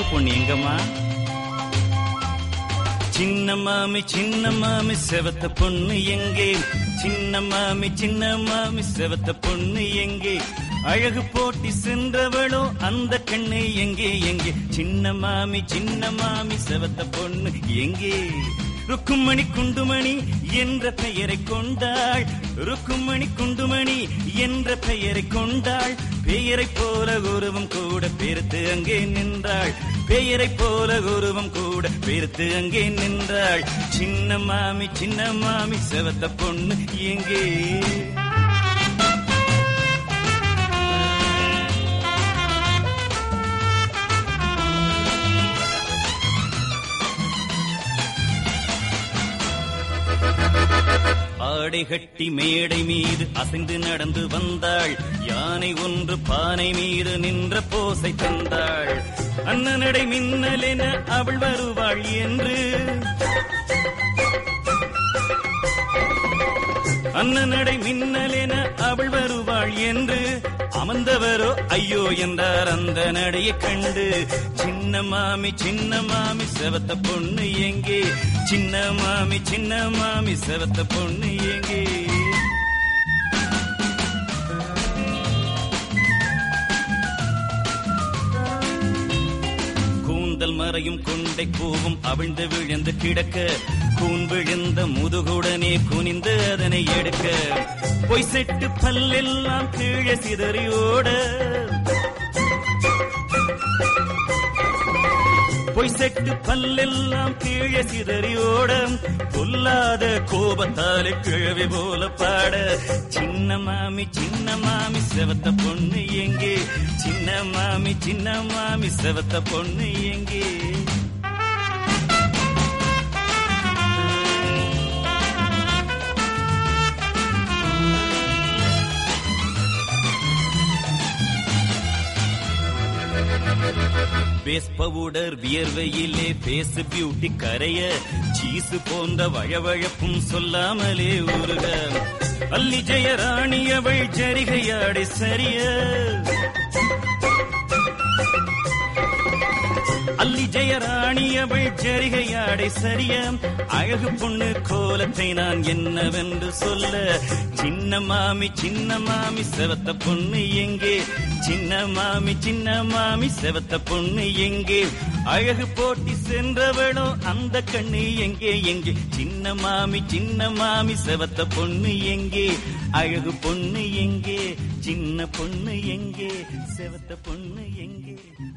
பொண்ணு எங்கம்மா சின்ன மாமி சின்ன மாமி செவத்த பொண்ணு எங்கே சின்ன மாமி சின்ன மாமி செவத்த பொண்ணு எங்கே அழகு போட்டி சென்றவளோ அந்த கண்ணு எங்கே எங்கே சின்ன மாமி சின்ன மாமி செவத்த பொண்ணு எங்கே ருக்குமணி குண்டுமணி என்ற பெயரை கொண்டாள் ருக்குமணி குண்டுமணி என்ற பெயரை கொண்டாள் பெயரை போல உருவம் கூட பெருத்து அங்கே நின்றாள் பெயரை போல உருவம் கூட பெருத்து அங்கே நின்றாள் சின்ன மாமி சின்ன மாமி செவத்த பொண்ணு எங்கே ஆடை கட்டி மேடை மீது அசைந்து நடந்து வந்தாள் யானை ஒன்று பானை மீது நின்ற போசை தந்தாள் அண்ணனடை மின்னலென அவள் வருவாள் என்று அண்ணனடை மின்னலென அவள் வருவாள் என்று அமர்ந்தவரோ ஐயோ என்றார் அந்த நடையை கண்டு சின்ன மாமி சின்ன மாமி செவத்த பொண்ணு எங்கே சின்ன மாமி சின்ன மாமி செவத்த பொண்ணு எங்கே கூந்தல் மறையும் கொண்டை பூவும் அவிழ்ந்து விழுந்து கிடக்க கூன் விழுந்த முதுகுடனே குனிந்து அதனை எடுக்க பொய் செட்டு பல்லெல்லாம் கீழே சிதறியோட பொய் செட்டு பல்லெல்லாம் கீழே சிதறியோட பொல்லாத கோபத்தாலே கிழவி போல பாட சின்ன மாமி சின்ன மாமி செவத்த பொண்ணு எங்கே சின்ன மாமி சின்ன மாமி செவத்த பொண்ணு எங்கே பேஸ் பவுடர் வியர்வையிலே பேஸ் பியூட்டி கரைய சீசு போன்ற வழவழப்பும் சொல்லாமலே ஊருக அல்லி ஜெயராணி அவள் ஜரிகையாடை சரிய அல்லி ஜெயராணி அவள் ஜரிகையாடை சரிய அழகு பொண்ணு கோலத்தை நான் என்னவென்று சொல்ல சின்ன மாமி சின்ன மாமி செவத்த பொண்ணு எங்கே சின்ன மாமி சின்ன மாமி செவத்த பொண்ணு எங்கே அழகு போட்டி சென்றவளோ அந்த கண்ணு எங்கே எங்கே சின்ன மாமி சின்ன மாமி செவத்த பொண்ணு எங்கே அழகு பொண்ணு எங்கே சின்ன பொண்ணு எங்கே செவத்த பொண்ணு எங்கே